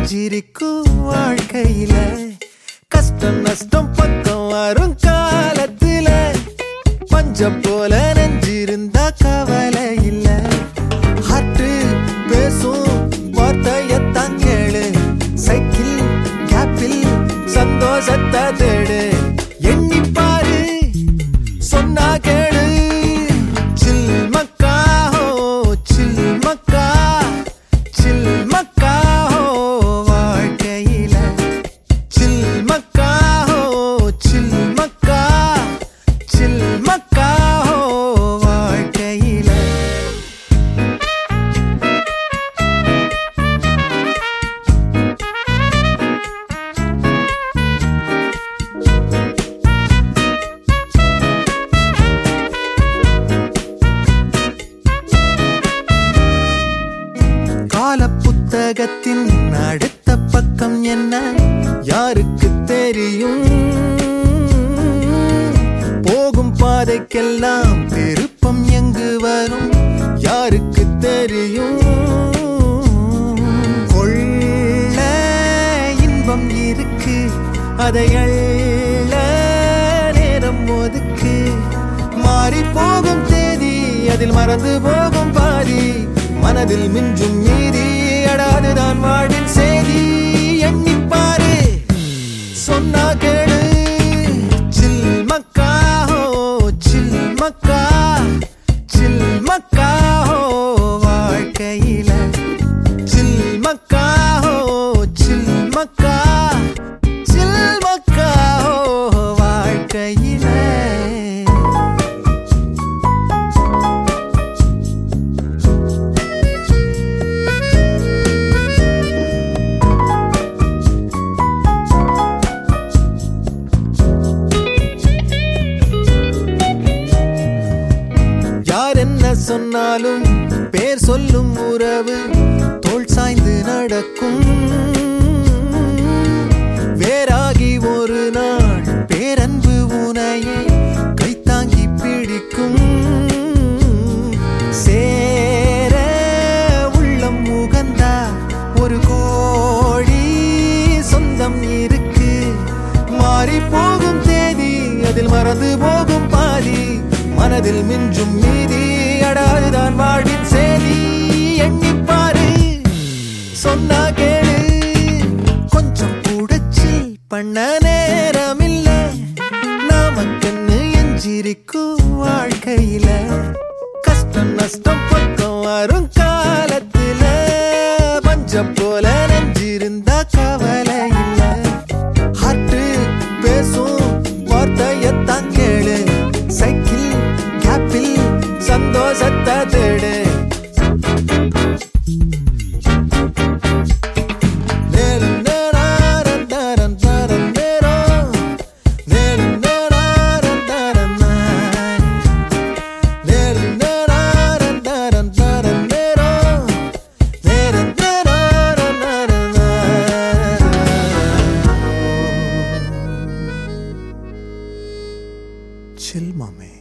நெஞ்சிருக்கும் வாழ்க்கையில கஷ்டம் நஷ்டம் பக்கம் வரும் காலத்துல பஞ்சம் போல நெஞ்சிருந்தா கவலை இல்ல ஹார்ட்டு பேசும் வார்த்தையத்தான் கேளு சைக்கிள் கேப்பில் சந்தோஷத்தை தேடு எண்ணி பாரு சொன்னா கேளு சில் மக்கா ஹோ சில் மக்கா சில் மக்கா ஹோ வாழ்க்கையில சில் மக்கா ஹோ சில் மக்கா சில் மக்கா ஹோ வாழ்க்கையில கால புத்தகத்தின் அடுத்த பக்கம் என்ன யாருக்கு தெரியும் போகும் பாதைக்கெல்லாம் திருப்பம் எங்கு வரும் யாருக்கு தெரியும் கொள்ள இன்பம் இருக்கு அதை அள்ள நேரம் ஒதுக்கு மாறி போகும் தேதி அதில் மறந்து போகும் பாதி மனதில் மிஞ்சும் மீதி அடாதுதான் வாழ்வின் செய்தி எண்ணிப் பாரு சொன்னா கேளு சில் மக்கா ஹோ சில் மக்கா சில் மக்கா ஹோ வாழ்க்கையில சில் மக்கா ஹோ சில் மக்கா சில் மக்கா ஹோ வாழ்க்கையில யார் என்ன சொன்னாலும் பேர் சொல்லும் உறவு தோள் சாய்ந்து நடக்கும் வேறாகி ஒரு நாள் பேரன்பு உனையே கைத்தாங்கி பிடிக்கும் சேர உள்ளம் உகந்தா ஒரு கோடி சொந்தம் இருக்கு மாறி போகும் தேதி அதில் மறந்து போகும் பாதி மனதில் மிஞ்சும் மீதி அடாதுதான் வாழ்வின் சேதி எண்ணிப் பாரு சொன்னா கேளு கொஞ்சம் கூடச்சில் பண்ண நேரம் இல்ல நாமக்கண்ணு எஞ்சிருக்கும் வாழ்க்கையில கஷ்டம் நஷ்டம் பக்கம் வரும் காலத்துல பஞ்சம் போல நெஞ்சிருந்தா கவலை இல்ல ஹார்ட்டு பேசும் வார்த்தையத்தான் கேளு சைக்கிள் கேப்பில் சந்தோஷத்தை தேடு நேரு நேராரன் தாரன் தாரன் நேரோ. நேரு நேராரன் தாரன் நாய். நேரு நேராரன் தாரன் தாரன் நேரோ. நேரு நேராரன் தாரன் நாய். Chill, mommy.